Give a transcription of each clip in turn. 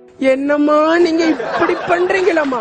என்னம்மா நீங்க இப்படி பண்றீங்களம்மா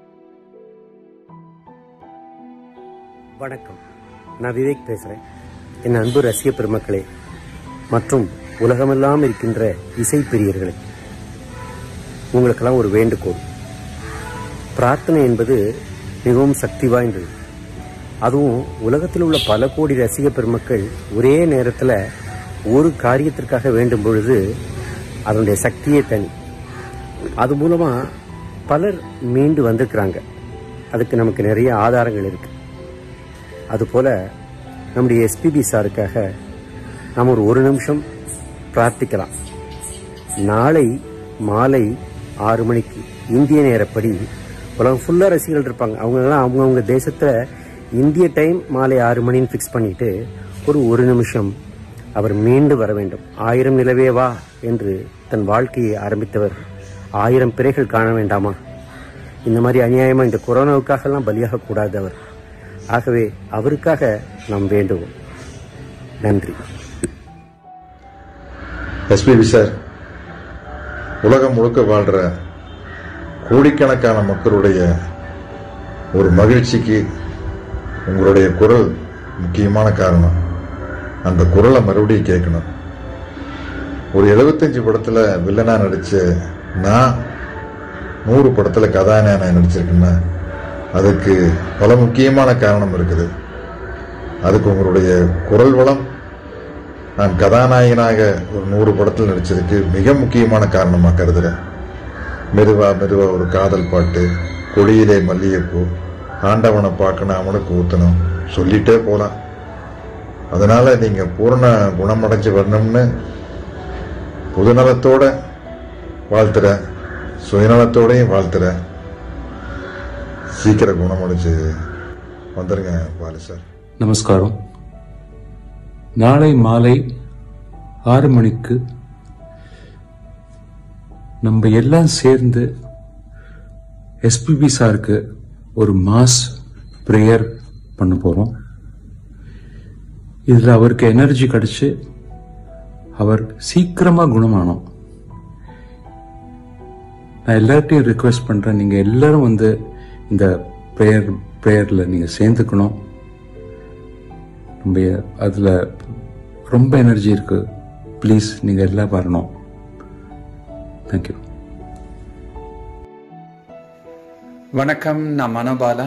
வணக்கம் நான் விவேக் பேசுறேன் என் அன்பு ரசிக பெருமக்களே மற்றும் உலகமெல்லாம் இருக்கின்ற இசை பிரியர்களே உங்களுக்கெல்லாம் ஒரு வேண்டுகோள் பிரார்த்தனை என்பது மிகவும் சக்தி வாய்ந்தது அதுவும் உலகத்தில் உள்ள பல கோடி ரசிக பெருமக்கள் ஒரே நேரத்தில் ஒரு காரியத்திற்காக வேண்டும் பொழுது அதனுடைய சக்தியே தனி அது மூலமா பலர் மீண்டு வந்திருக்கிறாங்க அதுக்கு நமக்கு நிறைய ஆதாரங்கள் இருக்கு அதுபோல நம்முடைய எஸ்பிபி சாருக்காக நாம் ஒரு ஒரு நிமிஷம் பிரார்த்திக்கலாம் நாளை மாலை ஆறு மணிக்கு இந்திய நேரப்படி உலகம் ஃபுல்லாக ரசிகர்கள் இருப்பாங்க அவங்கெல்லாம் அவங்கவுங்க தேசத்தில் இந்திய டைம் மாலை ஆறு மணின்னு ஃபிக்ஸ் பண்ணிட்டு ஒரு ஒரு நிமிஷம் அவர் மீண்டு வர வேண்டும் ஆயிரம் நிலவே வா என்று தன் வாழ்க்கையை ஆரம்பித்தவர் ஆயிரம் பிறைகள் காண வேண்டாமா இந்த மாதிரி அநியாயமா இந்த கொரோனாவுக்காகலாம் பலியாக கூடாது அவர் ஆகவே அவருக்காக நாம் வேண்டுவோம் நன்றி எஸ்பிபி சார் உலகம் முழுக்க வாழ்ற கோடிக்கணக்கான மக்களுடைய ஒரு மகிழ்ச்சிக்கு உங்களுடைய குரல் முக்கியமான காரணம் அந்த குரலை மறுபடியும் கேட்கணும் ஒரு எழுபத்தஞ்சு படத்துல வில்லனா நடிச்ச நான் நூறு படத்துல கதாநாயகனா நடிச்சிருக்கேன்னா அதுக்கு பல முக்கியமான காரணம் இருக்குது அதுக்கு உங்களுடைய குரல் வளம் நான் கதாநாயகனாக ஒரு நூறு படத்தில் நடிச்சதுக்கு மிக முக்கியமான காரணமாக கருதுறேன் மெதுவா மெதுவா ஒரு காதல் பாட்டு கொடியிலே மல்லிகைப்பூ ஆண்டவனை பார்க்கணும் அவனுக்கு ஊத்தணும் சொல்லிட்டே போலாம் அதனால நீங்க பூரண குணமடைஞ்சு வரணும்னு பொதுநலத்தோட வாழ்த்துறேன் சுயநலத்தோடையும் வாழ்த்துறேன் சீக்கிரம் குணமடைஞ்சு வந்துருங்க பாலு சார் நமஸ்காரம் நாளை மாலை ஆறு மணிக்கு நம்ம எல்லாம் சேர்ந்து எஸ்பிபி சாருக்கு ஒரு மாஸ் ப்ரேயர் பண்ண போறோம் இதுல அவருக்கு எனர்ஜி கிடைச்சு அவர் சீக்கிரமா குணமானோம் நான் எல்லார்ட்டையும் ரிக்வெஸ்ட் பண்றேன் நீங்க எல்லாரும் வந்து இந்த ப்ரேயர் ப்ரேயர்ல நீங்க சேர்ந்துக்கணும் நம்ம அதில் ரொம்ப எனர்ஜி இருக்கு ப்ளீஸ் நீங்கள் எல்லாம் வரணும் தேங்க்யூ வணக்கம் நான் மனோபாலா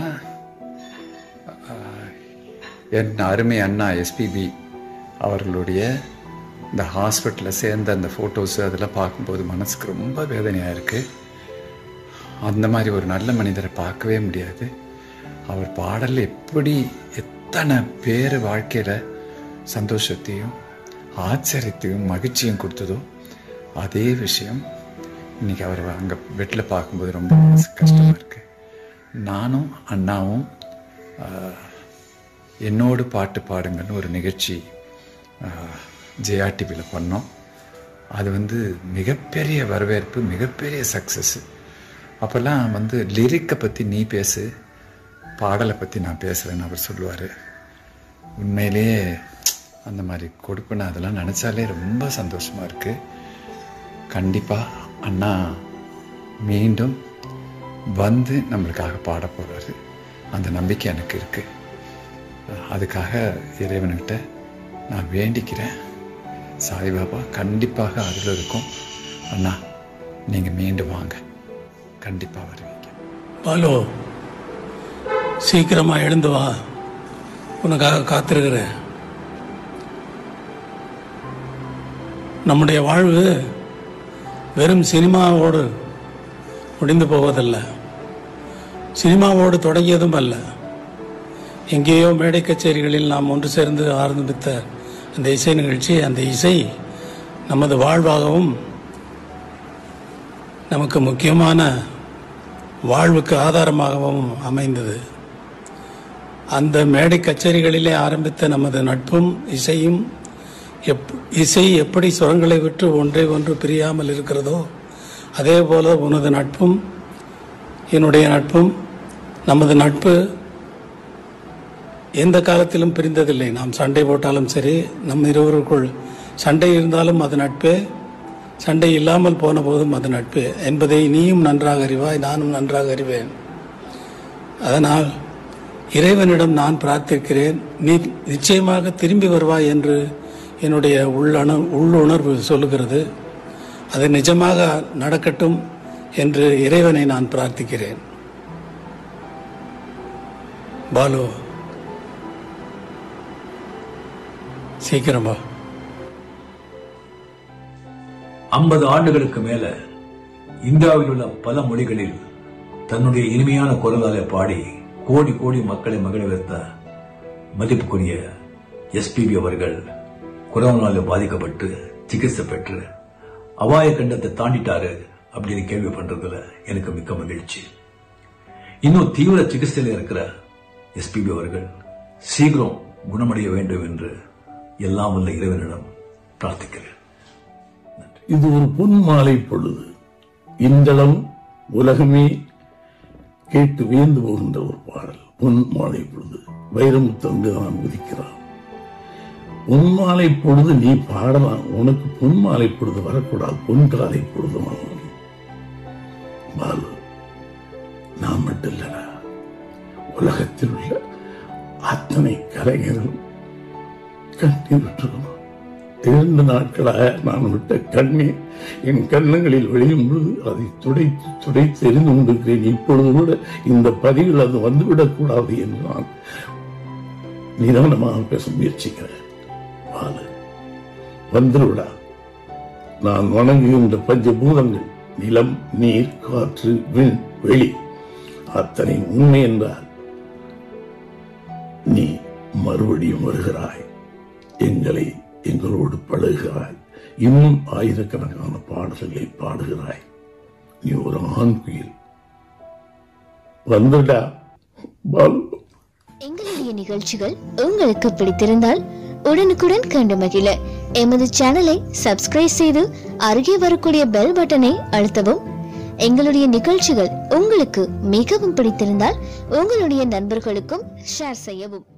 அஹ், என் அருமை அண்ணா எஸ்பிபி அவர்களுடைய இந்த ஹாஸ்பிட்டலில் சேர்ந்த அந்த ஃபோட்டோஸ் அதெல்லாம் பார்க்கும்போது மனசுக்கு ரொம்ப வேதனையாக இருக்குது அந்த மாதிரி ஒரு நல்ல மனிதரை பார்க்கவே முடியாது அவர் பாடல் எப்படி எத்தனை பேர் வாழ்க்கையில் சந்தோஷத்தையும் ஆச்சரியத்தையும் மகிழ்ச்சியும் கொடுத்ததோ அதே விஷயம் இன்னைக்கு அவர் அங்கே பெட்டில் பார்க்கும்போது ரொம்ப மனசு கஷ்டமாக இருக்கு நானும் அண்ணாவும் ஆஹ், என்னோடு பாட்டு பாடுங்கள்னு ஒரு நிகழ்ச்சி ஜெயா டிவியில் பண்ணோம் அது வந்து மிகப்பெரிய வரவேற்பு மிகப்பெரிய சக்ஸஸ் அப்போல்லாம் வந்து லிரிக்கை பற்றி நீ பேசு பாடலை பற்றி நான் பேசுகிறேன்னு அவர் சொல்லுவார் உண்மையிலேயே அந்த மாதிரி கொடுப்புன்னு அதெல்லாம் நினச்சாலே ரொம்ப சந்தோஷமாக இருக்குது கண்டிப்பாக அண்ணா மீண்டும் வந்து நம்மளுக்காக பாட போகிறாரு அந்த நம்பிக்கை எனக்கு இருக்குது அதுக்காக இறைவன்கிட்ட நான் வேண்டிக்கிறேன் சாய்பாபா கண்டிப்பாக அருள் இருக்கும் அண்ணா நீங்கள் மீண்டும் வாங்க கண்டிப்பாக வருவீங்க பாலு சீக்கிரமா எழுந்து வா உனக்காக காத்திருக்கிறேன் நம்முடைய வாழ்வு வெறும் சினிமாவோடு முடிந்து போவதல்ல சினிமாவோடு தொடங்கியதும் அல்ல எங்கேயோ மேடை கச்சேரிகளில் நாம் ஒன்று சேர்ந்து ஆரம்பித்த அந்த இசை நிகழ்ச்சி அந்த இசை நமது வாழ்வாகவும் நமக்கு முக்கியமான வாழ்வுக்கு ஆதாரமாகவும் அமைந்தது அந்த மேடை கச்சேரிகளிலே ஆரம்பித்த நமது நட்பும் இசையும் எப் இசை எப்படி சுரங்களை விட்டு ஒன்றை ஒன்று பிரியாமல் இருக்கிறதோ அதே போல உனது நட்பும் என்னுடைய நட்பும் நமது நட்பு எந்த காலத்திலும் பிரிந்ததில்லை நாம் சண்டை போட்டாலும் சரி நம் இருவருக்குள் சண்டை இருந்தாலும் அது நட்பே சண்டை இல்லாமல் போன போதும் அது நட்பு என்பதை நீயும் நன்றாக அறிவாய் நானும் நன்றாக அறிவேன் அதனால் இறைவனிடம் நான் பிரார்த்திக்கிறேன் நீ நிச்சயமாக திரும்பி வருவாய் என்று என்னுடைய உள்ளணு உள்ளுணர்வு சொல்லுகிறது அது நிஜமாக நடக்கட்டும் என்று இறைவனை நான் பிரார்த்திக்கிறேன் பாலு சீக்கிரமா ஐம்பது ஆண்டுகளுக்கு மேல இந்தியாவில் உள்ள பல மொழிகளில் தன்னுடைய இனிமையான குரலாலே பாடி கோடி கோடி மக்களை மகிழ வைத்த மதிப்புக்குரிய எஸ்பிபி அவர்கள் கொரோனாவில் பாதிக்கப்பட்டு சிகிச்சை பெற்று அபாய கண்டத்தை தாண்டிட்டாரு அப்படின்னு கேள்வி பண்றதுல எனக்கு மிக்க மகிழ்ச்சி இன்னும் தீவிர சிகிச்சையில் இருக்கிற எஸ்பிபி அவர்கள் சீக்கிரம் குணமடைய வேண்டும் என்று எல்லாம் வல்ல இறைவனிடம் பிரார்த்திக்கிறேன் இது ஒரு பொன் மாலை பொழுது இந்தளம் உலகமே கேட்டு வியந்து போகின்ற ஒரு பாடல் பொன் மாலை பொழுது வைரமுத்து நான் உதிக்கிறான் பொன் மாலை பொழுது நீ பாடலாம் உனக்கு பொன் மாலை பொழுது வரக்கூடாது பொன் காலை பொழுது வரணும் பாலு நான் மட்டும் இல்லடா உலகத்தில் உள்ள அத்தனை கலைஞர்களும் கண்ணீர் விட்டுருக்கணும் இரண்டு நாட்களாக நான் விட்ட கண்ணீர் என் கண்ணங்களில் விளையும் பொழுது அதை துடைத்து துடைத்து எரிந்து கொண்டிருக்கிறேன் இப்பொழுது கூட இந்த பதிவில் அது வந்துவிடக் கூடாது என்று நான் நிதானமாக பேச முயற்சிக்கிறேன் பாலு வந்துவிடா நான் வணங்குகின்ற பஞ்சபூதங்கள் நிலம் நீர் காற்று விண் வெளி அத்தனை உண்மை என்றால் நீ மறுபடியும் வருகிறாய் எங்களை எங்களோடு பழகுகிறாய் இன்னும் ஆயிரக்கணக்கான பாடல்களை பாடுகிறாய் நீ ஒரு ஆண் குயில் வந்துடா பாலு எங்களுடைய நிகழ்ச்சிகள் உங்களுக்கு பிடித்திருந்தால் உடனுக்குடன் கண்டு மகிழ எமது சேனலை சப்ஸ்கிரைப் செய்து அருகே வரக்கூடிய பெல் பட்டனை அழுத்தவும் எங்களுடைய நிகழ்ச்சிகள் உங்களுக்கு மிகவும் பிடித்திருந்தால் உங்களுடைய நண்பர்களுக்கும் ஷேர் செய்யவும்